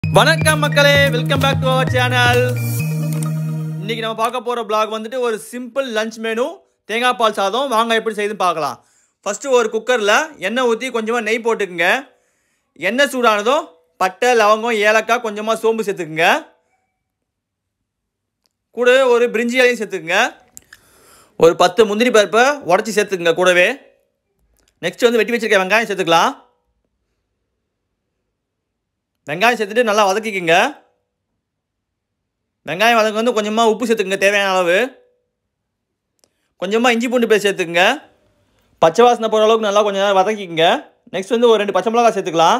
வணக்கம் மக்களே welcome back to our channel இன்னைக்கு நம்ம பார்க்க போற vlog வந்துட்டு ஒரு சிம்பிள் லஞ்ச் மெனு தேங்காய் பால் சாதம் வாங்க எப்படி செய்யுதுன்னு பார்க்கலாம் ஃபர்ஸ்ட் ஒரு குக்கரில் எண்ணெய் ஊற்றி கொஞ்சமாக நெய் போட்டுக்குங்க எண்ணெய் சூடானதும் பட்டை லவங்கம் ஏலக்காய் கொஞ்சமாக சோம்பு சேர்த்துக்குங்க கூடவே ஒரு பிரிஞ்சி இலையும் சேர்த்துக்குங்க ஒரு பத்து முந்திரி பருப்பை உடச்சி சேர்த்துக்குங்க கூடவே நெக்ஸ்ட் வந்து வெட்டி வச்சிருக்க வெங்காயம் சேர்த்துக்கலாம் வெங்காயம் சேர்த்துட்டு நல்லா வதக்கிக்கங்க வெங்காயம் வதக்க வந்து கொஞ்சமாக உப்பு சேர்த்துக்குங்க தேவையான அளவு கொஞ்சமாக இஞ்சி பூண்டு பேஸ்ட் சேர்த்துக்குங்க பச்சை வாசனை போகிற அளவுக்கு நல்லா கொஞ்சம் நேரம் வதக்கிக்கங்க நெக்ஸ்ட் வந்து ஒரு ரெண்டு பச்சை மிளகாய் சேர்த்துக்கலாம்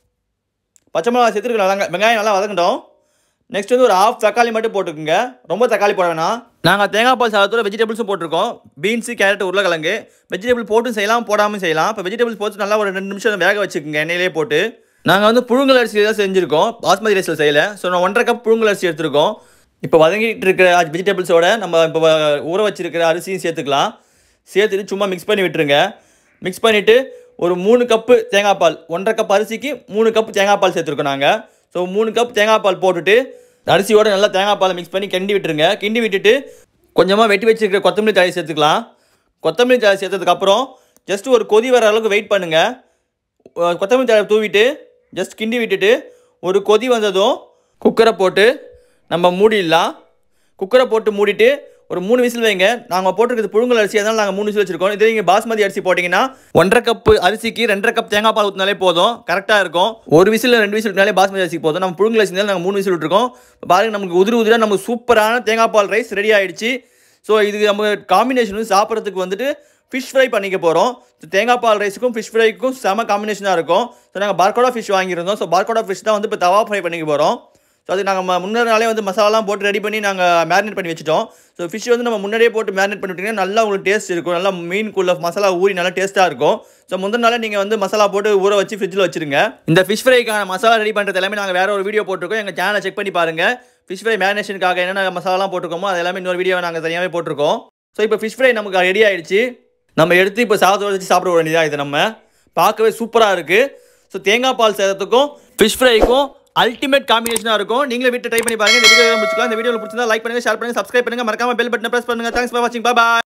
பச்சை மிளகாய் சேர்த்துட்டு நல்லா வெங்காயம் நல்லா வதக்கட்டும் நெக்ஸ்ட் வந்து ஒரு ஆஃப் தக்காளி மட்டும் போட்டுக்குங்க ரொம்ப தக்காளி போட வேணாம் நாங்கள் தேங்காய் பால் சாதத்தோட வெஜிடபிள்ஸும் போட்டிருக்கோம் பீன்ஸு கேரட் உருளைக்கிழங்கு வெஜிடபிள் போட்டும் செய்யலாம் போடாமல் செய்யலாம் இப்போ வெஜிடபிள்ஸ் போட்டு நல்லா ஒரு ரெண்டு நிமிஷம் வேக வச்சுக்கோங்க எண்ணெயிலே போட்டு நாங்கள் வந்து புழுங்கல் அரிசி தான் செஞ்சுருக்கோம் பாஸ்மதி ரைஸில் செய்யலை ஸோ நான் ஒன்றரை கப் புழுங்கல் அரிசி எடுத்திருக்கோம் இப்போ வதங்கிட்டு இருக்கிற வெஜிடபிள்ஸோட நம்ம இப்போ ஊற வச்சிருக்கிற அரிசியும் சேர்த்துக்கலாம் சேர்த்துட்டு சும்மா மிக்ஸ் பண்ணி விட்டுருங்க மிக்ஸ் பண்ணிவிட்டு ஒரு மூணு கப்பு தேங்காய் பால் ஒன்றரை கப் அரிசிக்கு மூணு கப் தேங்காய் பால் சேர்த்துருக்கோம் நாங்கள் ஸோ மூணு கப் தேங்காய் பால் போட்டுட்டு அரிசியோட நல்லா தேங்காய் பாலை மிக்ஸ் பண்ணி கிண்டி விட்டுருங்க கிண்டி விட்டுட்டு கொஞ்சமாக வெட்டி வச்சிருக்கிற கொத்தமல்லி தழை சேர்த்துக்கலாம் கொத்தமல்லி தழை சேர்த்ததுக்கப்புறம் ஜஸ்ட் ஒரு கொதி வர அளவுக்கு வெயிட் பண்ணுங்கள் அஹ் கொத்தமல்லி தழை தூவிட்டு ஜஸ்ட் கிண்டி விட்டுட்டு ஒரு கொதி வந்ததும் குக்கரை போட்டு நம்ம மூடிடலாம் குக்கரை போட்டு மூடிட்டு ஒரு மூணு விசில் வைங்க நாங்கள் போட்டிருக்கிறது புழுங்கல் அரிசி அதனால நாங்கள் மூணு விசில் வச்சிருக்கோம் இதே நீங்கள் பாஸ்மதி அரிசி போட்டிங்கன்னா ஒன்றரை கப்பு அரிசிக்கு ரெண்டரை கப் தேங்காய் பால் ஊற்றினாலே போதும் கரெக்டாக இருக்கும் ஒரு விசில் ரெண்டு விசில் விட்டாலே பாஸ்மதி அரிசி போதும் நம்ம புழுங்கல் அரிசி நாங்கள் மூணு விசில் விட்டுருக்கோம் பாருங்க நமக்கு உதிரி உதிராக நமக்கு சூப்பரான தேங்காய் பால் ரைஸ் ரெடி ஆயிடுச்சு ஸோ இது நம்ம காம்பினேஷன் வந்து சாப்பிட்றதுக்கு வந்துட்டு ஃபிஷ் ஃப்ரை பண்ணிக்க போகிறோம் தேங்காய் பால் ரைஸுக்கும் ஃபிஷ் ஃப்ரைக்கும் செம காம்பினேஷனாக இருக்கும் ஸோ நாங்கள் பார்க்கோடா ஃபிஷ் வாங்கியிருந்தோம் ஸோ பார்க்கோடா ஃபிஷ் தான் வந்து இப்போ தவா ஃப்ரை பண்ணிக்க போகிறோம் ஸோ அது நாங்கள் முன்னாடி நாளே வந்து மசாலாலாம் போட்டு ரெடி பண்ணி நாங்கள் மேரினேட் பண்ணி வச்சுட்டோம் ஸோ ஃபிஷ் வந்து நம்ம முன்னாடியே போட்டு மேரினேட் பண்ணி விட்டிங்கன்னா நல்லா உங்களுக்கு டேஸ்ட் இருக்கும் நல்லா மீனுக்குள்ள மசாலா ஊறி நல்லா டேஸ்ட்டாக இருக்கும் ஸோ முந்தின நாளே நீங்கள் வந்து மசாலா போட்டு ஊற வச்சு ஃப்ரிட்ஜில் வச்சிருங்க இந்த ஃபிஷ் ஃப்ரைக்கான மசாலா ரெடி பண்ணுறது எல்லாமே நாங்கள் வேற ஒரு வீடியோ போட்டிருக்கோம் எங்கள் சேனலை செக் பண்ணி பாருங்கள் ஃபிஷ் ஃப்ரை மேரினேஷனுக்காக என்னென்ன மசாலாலாம் போட்டிருக்கோமோ அது எல்லாமே இன்னொரு வீடியோ நாங்கள் தனியாகவே போட்டிருக்கோம் ஸோ இப்போ ஃபிஷ் ஃப்ரை நமக்கு ரெடி ஆயிடுச்சு நம்ம எடுத்து இப்போ சாதத்தோட வச்சு சாப்பிட வேண்டியதாக இது நம்ம பார்க்கவே சூப்பராக இருக்குது ஸோ தேங்காய் பால் சேதத்துக்கும் ஃபிஷ் ஃப்ரைக்கும் அல்டிமேட் காம்பினேஷனாக இருக்கும் நீங்களே வீட்டு ட்ரை பண்ணி பாருங்க இந்த வீடியோ முடிச்சுக்கலாம் இந்த வீடியோ பிடிச்சிருந்தா லைக் பண்ணுங்க ஷேர் பண்ணுங்க சப்ஸ்கிரைப் பண்ணுங்க மறக்காம பெல் பட்டனை பிரஸ் பண்ணுங்க தேங்க்ஸ் ஃபார் வாட்சிங் பாய்